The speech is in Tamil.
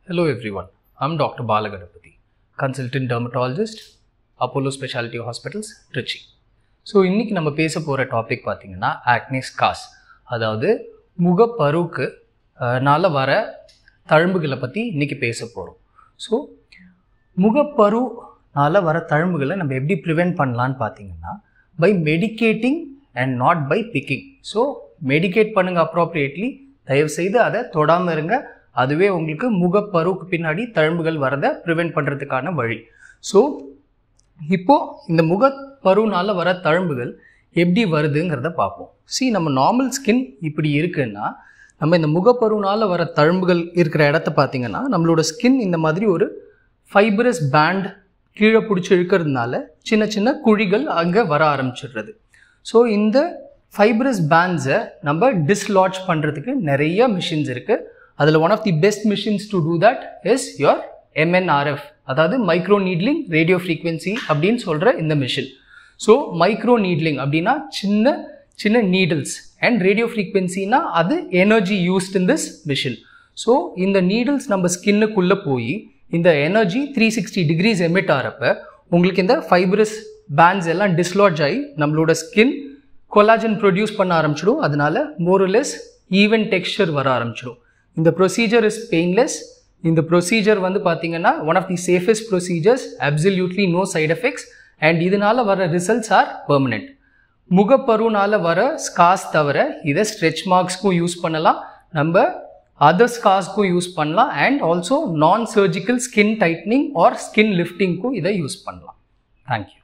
Hello everyone, I'm Dr. Balagadapati, consultant dermatologist, Apollo Specialty Hospitals, Trichy. So இன்றைக்கி நம்ம பேச போகிற டாபிக் பார்த்தீங்கன்னா ஆக்னிஸ் காஸ் அதாவது முகப்பருவுக்கு அஹ், னால வர தழும்புகளை பற்றி இன்றைக்கி பேச போகிறோம் ஸோ முகப்பருனால வர தழும்புகளை நம்ம எப்படி ப்ரிவென்ட் பண்ணலான்னு பார்த்தீங்கன்னா by medicating and not by picking so medicate பண்ணுங்க அப்ரோப்ரியேட்லி தயவுசெய்து அதை தொடாமல் இருங்க அதுவே உங்களுக்கு முகப்பருவுக்கு பின்னாடி தழும்புகள் வரதை ப்ரிவென்ட் பண்ணுறதுக்கான வழி ஸோ இப்போ இந்த முகப்பருனால வர தழும்புகள் எப்படி வருதுங்கிறத பார்ப்போம் see நம்ம நார்மல் ஸ்கின் இப்படி இருக்குன்னா நம்ம இந்த முகப்பருனால வர தழும்புகள் இருக்கிற இடத்த பார்த்தீங்கன்னா நம்மளோட ஸ்கின் இந்த மாதிரி ஒரு ஃபைபரஸ் பேண்ட் கீழே பிடிச்சி இழுக்கிறதுனால சின்ன சின்ன குழிகள் அங்கே வர ஆரம்பிச்சிடுறது ஸோ இந்த ஃபைபரஸ் பேண்ட்ஸை நம்ம டிஸ்லாட்ச் பண்ணுறதுக்கு நிறைய மிஷின்ஸ் இருக்குது அதில் one of the best machines to do that is your MNRF அதாவது மைக்ரோ நீட்லிங் ரேடியோ ஃப்ரீக்வன்சி அப்படின்னு சொல்கிற இந்த மிஷின் ஸோ மைக்ரோ நீட்லிங் அப்படின்னா சின்ன சின்ன நீடில்ஸ் அண்ட் ரேடியோ ஃப்ரீக்வன்சினா அது energy used in this machine so இந்த நீடில்ஸ் நம்ம ஸ்கின்னுக்குள்ளே போய் இந்த energy three sixty degrees emit ஆகிறப்ப உங்களுக்கு இந்த ஃபைபரஸ் பேண்ட்ஸ் எல்லாம் டிஸ்லாட்ஜ் ஆகி நம்மளோட ஸ்கின் கொலாஜன் ப்ரொடியூஸ் பண்ண ஆரம்பிச்சிடும் அதனால மோரலெஸ் ஈவன் டெக்ஸ்சர் வர ஆரம்பிச்சிடும் இந்த ப்ரொசீஜர் இஸ் பெயின்லெஸ் இந்த ப்ரொசீஜர் வந்து பார்த்தீங்கன்னா one of the safest procedures absolutely no side effects and இதனால வர ரிசல்ட்ஸ் ஆர் பெர்மனெண்ட் முகப்பருனால வர ஸ்காஸ் தவிர இதை ஸ்ட்ரெச் மார்க்ஸ்க்கும் யூஸ் பண்ணலாம் நம்ம அதர் ஸ்காஸ்க்கும் யூஸ் பண்ணலாம் and also non surgical skin tightening or skin லிஃப்டிங்க்கும் இதை யூஸ் பண்ணலாம் தேங்க்யூ